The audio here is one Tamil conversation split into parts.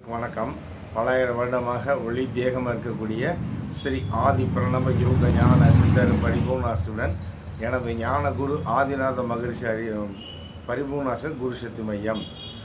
வணக்கம் பலாயிரம் வருடமாக ஒளி தேகமாக இருக்கக்கூடிய ஸ்ரீ ஆதி பிரணவ யோக ஞான சித்தர் பரிபூர்ணாசுடன் எனது ஞான குரு ஆதிநாத மகரிஷி அறி பரிபூர்ணாசன் குரு சக்தி மையம்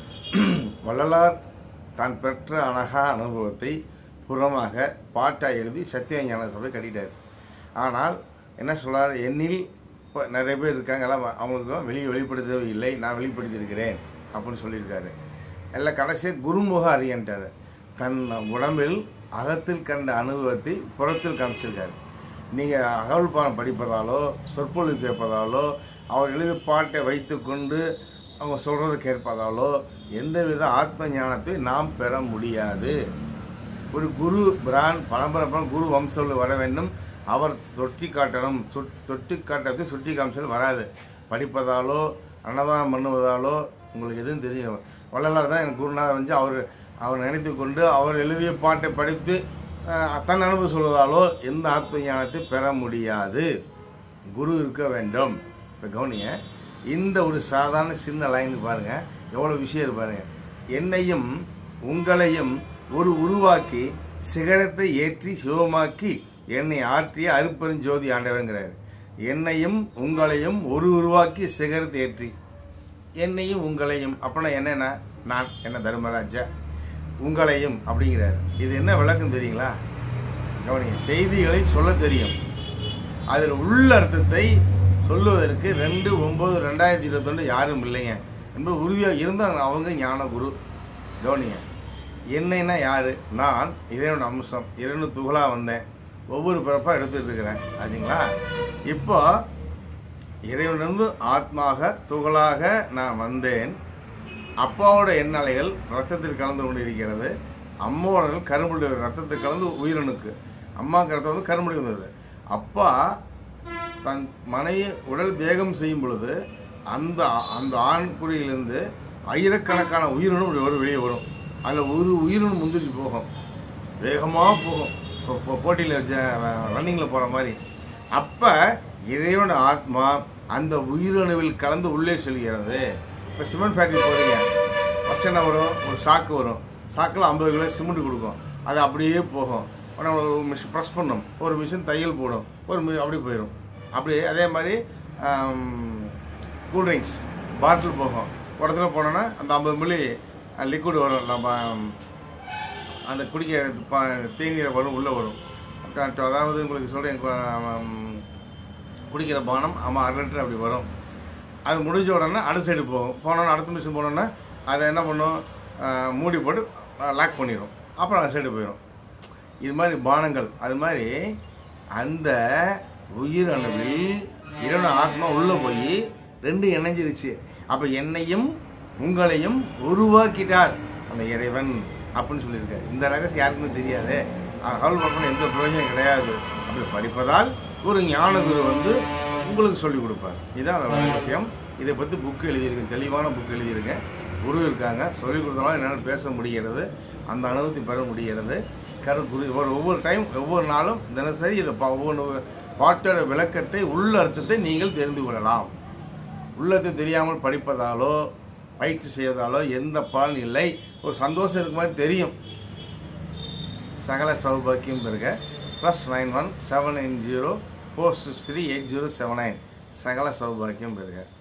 வள்ளலார் தான் பெற்ற அழகா அனுபவத்தை புறமாக பாட்டாக எழுதி சத்திய ஞான சபை கட்டிட்டார் ஆனால் என்ன சொல்றார் என்னில் இப்போ நிறைய பேர் இருக்காங்க எல்லாம் அவங்களுக்கு வெளியே வெளிப்படுத்தவே இல்லை நான் வெளிப்படுத்தியிருக்கிறேன் அப்படின்னு சொல்லியிருக்காரு எல்லாம் கடைசியாக குருமுக அறியன்ட்டார் தன் உடம்பில் அகத்தில் கண்ட அனுபவத்தை புறத்தில் காமிச்சிருக்காரு நீங்கள் அகவல் பாடம் படிப்பதாலோ சொற்பொழிவு கேட்பதாலோ அவர் எழுதி பாட்டை வைத்துக்கொண்டு அவங்க சொல்கிறத கேட்பதாலோ எந்தவித ஆத்ம ஞானத்தை நாம் பெற முடியாது ஒரு குரு பிரான் பரம்பரை குரு வம்சத்தில் வர வேண்டும் அவர் தொட்டி காட்டணும் சொட்- தொட்டி காட்டுறது சுட்டி காமிச்சல் வராது படிப்பதாலோ அன்னதானம் பண்ணுவதாலோ உங்களுக்கு எதுவும் தெரியும் வள்ளலார் தான் எனக்கு குருநாதர் வந்து அவர் அவர் நினைத்து கொண்டு அவர் எழுதிய பாட்டை படித்து அஹ், தன் அனுபவம் சொல்வதாலோ எந்த ஆத்ம ஞானத்தை பெற முடியாது குரு இருக்க வேண்டும் இப்போ கவனிங்க இந்த ஒரு சாதாரண சின்ன லைன் பாருங்க எவ்வளோ விஷயம் இருக்கு பாருங்க என்னையும் உங்களையும் ஒரு உருவாக்கி சிகரத்தை ஏற்றி சிவமாக்கி என்னை ஆற்றிய அருப்பெருஞ்சோதி ஆண்டவங்கிறார் என்னையும் உங்களையும் ஒரு உருவாக்கி சிகரத்தை ஏற்றி என்னையும் உங்களையும் அப்படின்னா என்னன்னா நான் என்ன தர்மராஜா உங்களையும் அப்படிங்கிறார் இது என்ன விளக்கம் தெரியுங்களா கவனிங்க செய்திகளை சொல்ல தெரியும் அதில் உள்ள அர்த்தத்தை சொல்லுவதற்கு ரெண்டு ஒம்பது ரெண்டாயிரத்தி இருபத்தொன்று யாரும் இல்லைங்க என்பது உறுதியாக இருந்தாங்க அவங்க ஞான குரு கவனிங்க என்னைன்னா யாரு நான் இறைவனோட அம்சம் இறைவனு துகளாக வந்தேன் ஒவ்வொரு பிறப்பாக எடுத்துட்டு இருக்கிறேன் ஆச்சுங்களா இப்போ இறைவனிலிருந்து ஆத்மாக துகளாக நான் வந்தேன் அப்பாவோட எண்ணலைகள் ரத்தத்தில் கலந்து கொண்டு இருக்கிறது அம்மாவோட கரும்புடைய ரத்தத்தில் கலந்து உயிரணுக்கு அம்மாவுக்கு ரத்தம் வந்து கரும்புடி வந்தது அப்பா தன் மனைவி உடல் தேகம் செய்யும் பொழுது அந்த அந்த ஆண் குறியிலிருந்து ஆயிரக்கணக்கான உயிரினும் ஒரு வெளியே வரும் அதில் ஒரு உயிரினும் முந்திரி போகும் வேகமாக போகும் இப்போ இப்போ போட்டியில் ரன்னிங்கில் போகிற மாதிரி அப்போ இறைவனோட ஆத்மா அந்த உயிரணுவில் கலந்து உள்ளே செல்கிறது இப்போ சிமெண்ட் ஃபேக்ட்ரி போகிறீங்க ஃபஸ்ட் என்ன வரும் ஒரு சாக்கு வரும் சாக்கில் ஐம்பது கிலோ சிமெண்ட் கொடுக்கும் அது அப்படியே போகும் உடனே ஒரு மிஷின் ப்ரெஸ் பண்ணும் ஒரு மிஷின் தையல் போடும் ஒரு மி அப்படி போயிடும் அப்படியே அதே மாதிரி கூல்ட்ரிங்க்ஸ் பாட்டில் போகும் ஒரு இடத்துல போனோன்னா அந்த ஐம்பது மில்லி லிக்விட் வரும் நம்ம அந்த குடிக்க ப- தேநீர் வரும் உள்ளே வரும் அப்புறம் அதாவது உங்களுக்கு சொல்கிறேன் குடிக்கிற பானம் ஆமாம் அரை லிட்டர் அப்படி வரும் அது முடிஞ்ச உடனே அடுத்த சைடு போகும் போனோன்னா அடுத்த மிஷின் போனோன்னா அதை என்ன பண்ணும் அஹ், மூடி போட்டு லாக் பண்ணிடும் அப்புறம் அந்த சைடு போயிடும் இது மாதிரி பானங்கள் அது மாதிரி அந்த உயிர் அணுவில் இறைவன ஆத்மா உள்ளே போய் ரெண்டு இணைஞ்சிருச்சு அப்போ என்னையும் உங்களையும் உருவாக்கிட்டார் அந்த இறைவன் அப்படின்னு சொல்லியிருக்காரு இந்த ரகசியம் யாருக்குமே தெரியாது அகல் பார்க்கணும் எந்த பிரயோஜனம் கிடையாது அப்படி படிப்பதால் ஒரு ஞான குரு வந்து உங்களுக்கு சொல்லிக் கொடுப்பார் இதுதான் அதோட ரகசியம் இதை பற்றி புக்கு எழுதியிருக்கேன் தெளிவான புக் எழுதியிருக்கேன் குரு இருக்காங்க சொல்லிக் கொடுத்தாலும் என்னால் பேச முடிகிறது அந்த அனுபவத்தை பெற முடிகிறது கரு குரு ஒரு ஒவ்வொரு டைம் ஒவ்வொரு நாளும் தினசரி இதை பா- ஒவ்வொரு பாட்டோட விளக்கத்தை உள்ள அர்த்தத்தை நீங்கள் தெரிந்து கொள்ளலாம் உள்ளத்தை தெரியாமல் படிப்பதாலோ பயிற்சி செய்வதாலோ எந்த பலன் இல்லை ஒரு சந்தோஷம் இருக்க மாதிரி தெரியும் சகல சௌபாக்கியம் பெருக plus nine one seven nine zero four six three eight zero seven nine சகல சௌபாக்கியம் பெருக